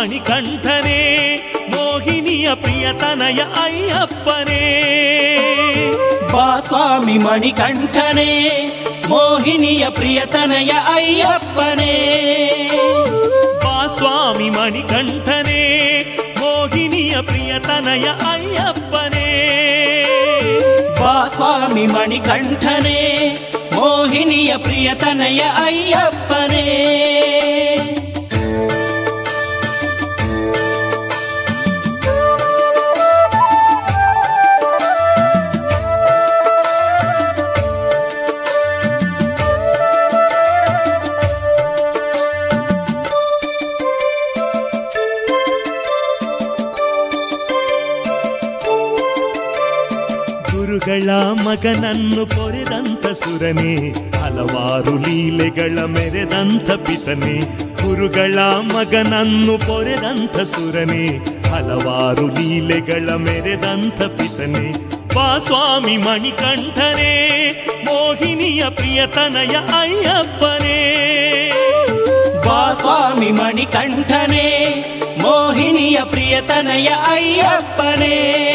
ಮಣಿಕಂಠನೇ ಮೋಹಿನಿಯ ಪ್ರಿಯತನಯ ಅಯ್ಯಪ್ಪನೇ ಬಾ ಸ್ವಾಮಿ ಮಣಿಕಂಠನೇ ಮೋಹಿನಿಯ ಪ್ರಿಯತನಯ ಅಯ್ಯಪ್ಪನೇ ಬಾ ಸ್ವಾಮಿ ಮಣಿಕಂಠನೇ ಮೋಹಿನಿಯ ಪ್ರಿಯತನಯ ಅಯ್ಯಪ್ಪನೇ ಬಾ ಸ್ವಾಮಿ ಮಣಿಕಂಠನೇ ಮೋಹಿನಿಯ ಪ್ರಿಯತನಯ ಅಯ್ಯಪ್ಪನೇ ಗುರುಗಳ ಮಗನನ್ನು ಪೊರೆದಂತ ಸುರನೇ ಹಲವಾರು ಲೀಲೆಗಳ ಮೆರೆದಂತ ಪಿತನೆ ಗುರುಗಳ ಮಗನನ್ನು ಪೊರೆದಂತ ಸುರನೇ ಹಲವಾರು ಲೀಲೆಗಳ ಮೆರೆದಂತ ಪಿತನೆ ಬಾ ಸ್ವಾಮಿ ಮಣಿಕಂಠನೇ ಮೋಹಿನಿಯ ಪ್ರಿಯತನಯ ಅಯ್ಯಪ್ಪನೇ ಬಾ ಸ್ವಾಮಿ ಮಣಿಕಂಠನೇ ಮೋಹಿನಿಯ ಪ್ರಿಯತನಯ ಅಯ್ಯಪ್ಪನೇ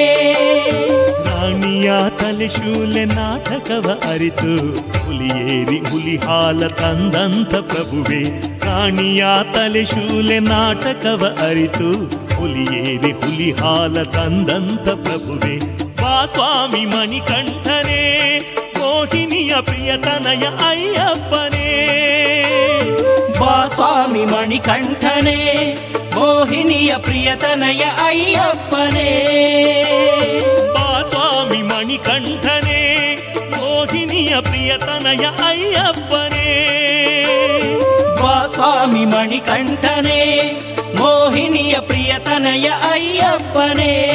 ರಾಣಿಯ ತಲೆಶೂಲೆ ನಾಟಕವ ಅರಿತು ಹುಲಿಯೇರಿ ಹುಲಿ ಹಾಲ ತಂದಂತ ಪ್ರಭುವೆ ರಾಣಿಯ ತಲೆಶೂಲೆ ನಾಟಕವ ಅರಿತು ಹುಲಿಯೇರಿ ಹುಲಿ ಹಾಲ ತಂದಂತ ಪ್ರಭುವೆ ಬಾ ಸ್ವಾಮಿ ಮಣಿಕಂಠನೇ ಮೋಹಿನಿಯ ಪ್ರಿಯತನಯ ಅಯ್ಯಪ್ಪನೇ ಬಾ ಸ್ವಾಮಿ ಮಣಿಕಂಠನೇ ಮೋಹಿನಿಯ ಪ್ರಿಯತನಯ ಅಯ್ಯಪ್ಪನೇ ಬಾ ಸ್ವಾಮಿ ಮಣಿಕಂಠನೇ ಮೋಹಿನಿಯ ಪ್ರಿಯತನಯ ಅಯ್ಯಪ್ಪನೇ ಬಾ ಸ್ವಾಮಿ ಮಣಿಕಂಠನೇ ಮೋಹಿನಿಯ ಪ್ರಿಯತನಯ ಅಯ್ಯಪ್ಪನೇ